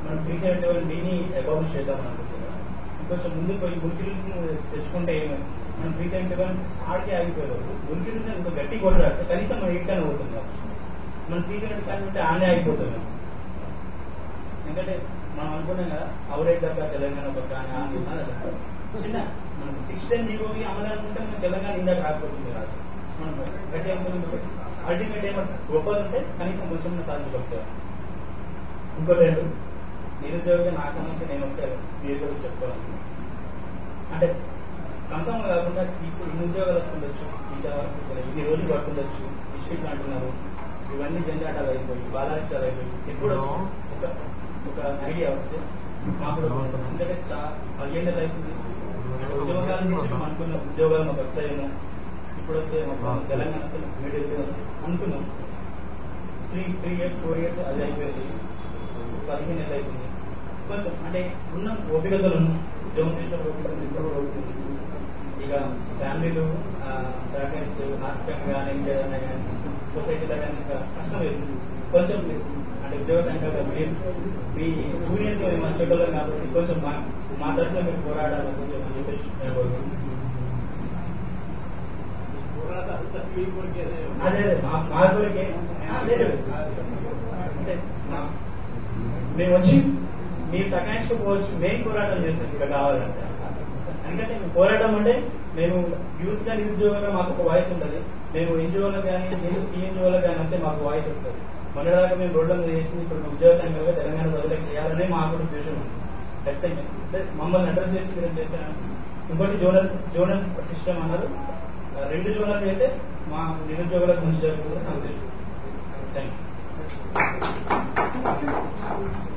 మనం three seventy one డీని abolish చేద్దాం అనుకుంటున్నాం ఇంకొంచెం ముందు పోయి మురికిలు తెచ్చుకుంటే ఏమి మనం త్రీ సెవెంటీ వన్ ఆడికి ఆగిపోయారు మురికిలు ఇంకా గట్టి కొట్లాడితే కనీసం మనం ఇంటికనే పోతున్నాం మనం త్రీ సెవెంటీ ఫైవ్ ఉంటే ఆనే అయిపోతున్నాం ఎందుకంటే మనం అనుకున్నాం కదా అవరేజ్ దగ్గర తెలంగాణ పక్క అని అనుకున్నాం కదా. చిన్న మనం సిక్స్ టెన్ జీవోకి అమలు అనుకుంటే మనం తెలంగాణ ఇందాక రాకపోతుంది రాజు మనం గట్టి అనుకున్నాం అల్టిమేట్ ఏమో గొప్పది ఉంటే కనీసం కొంచెం సాధించగలుగుతాం ఇంకో రెండు నిరుద్యోగ నా సమస్య నేను ఒకటే మీరు కూడా చెప్పుకోవాలి అంటే కన్ఫర్మ్ కాకుండా ఇప్పుడు ఇన్ని ఉద్యోగాలు వస్తుండొచ్చు ఇంకా ఇన్ని రోజులు పడుతుండొచ్చు డిస్ట్రిక్ట్ అంటున్నారు ఇవన్నీ జంజాటాలు అయిపోయి బాలారిష్టాలు అయిపోయి ఎప్పుడు ఒక ఒక ఐడియా వస్తే మాకు కూడా బాగుంటుంది. ఎందుకంటే చా- పదిహేను నెలలు అవుతుంది అంటే ఉద్యోగాల నుంచి మేము అనుకున్న ఉద్యోగాలు మాకు వస్తాయేమో ఇప్పుడు వస్తే మాకు తెలంగాణ వస్తే మీడియా అనుకున్నాం three three years four years అది అయిపోయింది పదిహేను నెలలు అయిపోయింది కొంచెం అంటే ఉన్న ఓపికతలు ఉన్నాం ఉద్యోగం చేసిన ఓపిక ఉంది, ఇప్పుడు కూడా ఓపిక ఉంది. ఇక ఫ్యామిలీలు ఆ, సహకరించే ఆర్థికంగా కానీ ఇంకేదైనా కానీ సొసైటీలో కానీ ఇంకా కష్టం లేదు కొంచెం అంటే ఉద్యోగ సంఘాలు మీరు మీ జూనియర్స్ మీరు మంచి వాళ్ళు కాబట్టి కొంచెం మా మా తరఫున మీరు పోరాడాలి కొంచెం అని చెప్పేసి నేను కోరుకుంటున్నాను. అదే అదే మా మా కోరికే ఆ, లేదు అంటే మా- మేము వచ్చి మీరు తగ్గించుకోవచ్చు మేము పోరాటం చేస్తాం ఇక్కడ కావాలంటే ఎందుకంటే మేము పోరాటం అంటే మేము యూత్ గా నిరుద్యోగంగా మాకు ఒక వాయిస్ ఉంటుంది మేము ఎన్జిఓలో కానీ టీఎన్జిఓలో కానీ అంటే మాకు వాయిస్ వస్తుంది మొన్నటిదాకా మేము రోడ్ల మీద చేసింది ఇప్పుడు మేము ఉద్యోగ సంఘంగా తెలంగాణ ప్రజలకు చేయాలనే మాకు కూడా ఉద్దేశం ఉంది ఖచ్చితంగా అంటే మమ్మల్ని అడ్రస్ చేసి మీరు చేశాను ఇంకోటి జోనల్ జోనల్ సిస్టమ్ అన్నారు ఆ, రెండు జోనల్ అయితే మా నిరుద్యోగులకు మంచి జరుగుతుందని నా ఉద్దేశం థ్యాంక్ యూ